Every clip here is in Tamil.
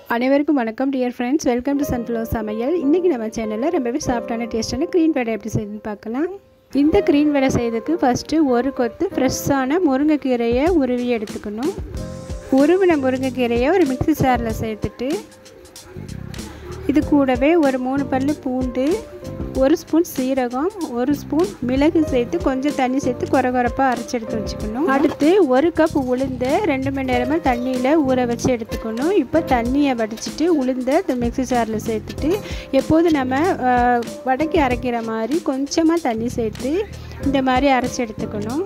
அனைவருக்கும் வணக்கம் dear friends welcome to sunflower சமையல் இன்றைக்கி நம்ம சேனலில் ரொம்பவே சாஃப்டான டேஸ்டான க்ரீன் வடை எப்படி செய்யுதுன்னு பார்க்கலாம் இந்த க்ரீன் வடை செய்யறதுக்கு ஃபஸ்ட்டு ஒரு கொத்து ஃப்ரெஷ்ஷான முருங்கைக்கீரையை உருவி எடுத்துக்கணும் உருவின முருங்கைக்கீரையை ஒரு மிக்ஸி சாரில் சேர்த்துட்டு இது கூடவே ஒரு மூணு பல் பூண்டு ஒரு ஸ்பூன் சீரகம் ஒரு ஸ்பூன் மிளகு சேர்த்து கொஞ்சம் தண்ணி சேர்த்து குறை குறைப்பாக அரைச்சி எடுத்து வச்சுக்கணும் அடுத்து ஒரு கப் உளுந்து ரெண்டு மணி நேரமாக தண்ணியில் ஊற வச்சு எடுத்துக்கணும் இப்போ தண்ணியை வடிச்சிட்டு உளுந்த மிக்ஸி ஜாரில் சேர்த்துட்டு எப்போது நம்ம வடக்கி அரைக்கிற மாதிரி கொஞ்சமாக தண்ணி சேர்த்து இந்த மாதிரி அரைச்சி எடுத்துக்கணும்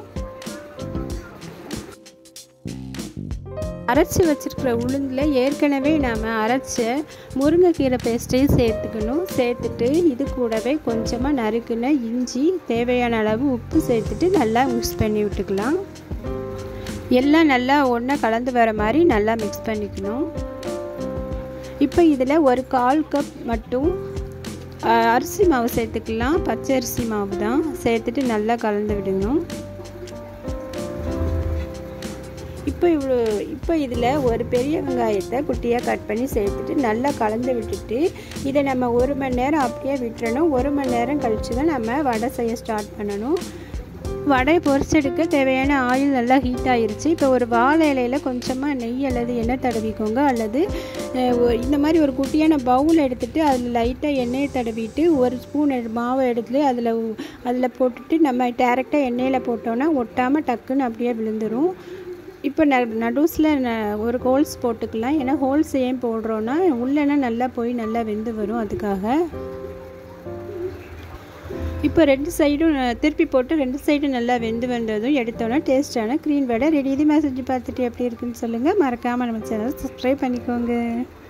அரைச்சி வச்சுருக்கிற உளுந்தில் ஏற்கனவே நாம் அரைச்ச முருங்கைக்கீரை பேஸ்ட்டையும் சேர்த்துக்கணும் சேர்த்துட்டு இது கூடவே கொஞ்சமாக நறுக்குன இஞ்சி தேவையான அளவு உப்பு சேர்த்துட்டு நல்லா மிக்ஸ் பண்ணி விட்டுக்கலாம் எல்லாம் நல்லா ஒன்றா கலந்து வர மாதிரி நல்லா மிக்ஸ் பண்ணிக்கணும் இப்போ இதில் ஒரு கால் கப் மட்டும் அரிசி மாவு சேர்த்துக்கலாம் பச்சை அரிசி மாவு தான் சேர்த்துட்டு நல்லா கலந்து விடணும் இப்போ இவ்வளோ இப்போ இதில் ஒரு பெரிய வெங்காயத்தை குட்டியாக கட் பண்ணி சேர்த்துட்டு நல்லா கலந்து விட்டுட்டு இதை நம்ம ஒரு மணி நேரம் அப்படியே விட்டுறணும் ஒரு மணி நேரம் கழித்து தான் நம்ம வடை செய்ய ஸ்டார்ட் பண்ணணும் வடை பொரிச்செடுக்க தேவையான ஆயில் நல்லா ஹீட் ஆயிருச்சு இப்போ ஒரு வாழை இலையில் கொஞ்சமாக நெய் அல்லது எண்ணெய் தடவிக்கோங்க அல்லது இந்த மாதிரி ஒரு குட்டியான பவுல் எடுத்துகிட்டு அதில் லைட்டாக எண்ணெயை தடவிட்டு ஒரு ஸ்பூன் மாவை எடுத்து அதில் அதில் போட்டுட்டு நம்ம டேரெக்டாக எண்ணெயில் போட்டோன்னா ஒட்டாமல் டக்குன்னு அப்படியே விழுந்துடும் இப்போ ந நடுஸில் ந ஒரு ஹோல்ஸ் போட்டுக்கலாம் ஏன்னா ஹோல்ஸ் ஏன் போடுறோன்னா உள்ளேனா நல்லா போய் நல்லா வெந்து வரும் அதுக்காக இப்போ ரெண்டு சைடும் திருப்பி போட்டு ரெண்டு சைடும் நல்லா வெந்து வந்ததும் எடுத்தோன்னா டேஸ்ட்டான க்ரீன் வடை ரெடி இது மெசேஜ் பார்த்துட்டு எப்படி இருக்குன்னு சொல்லுங்கள் மறக்காமல் நம்ம சேனலை சப்ஸ்கிரைப் பண்ணிக்கோங்க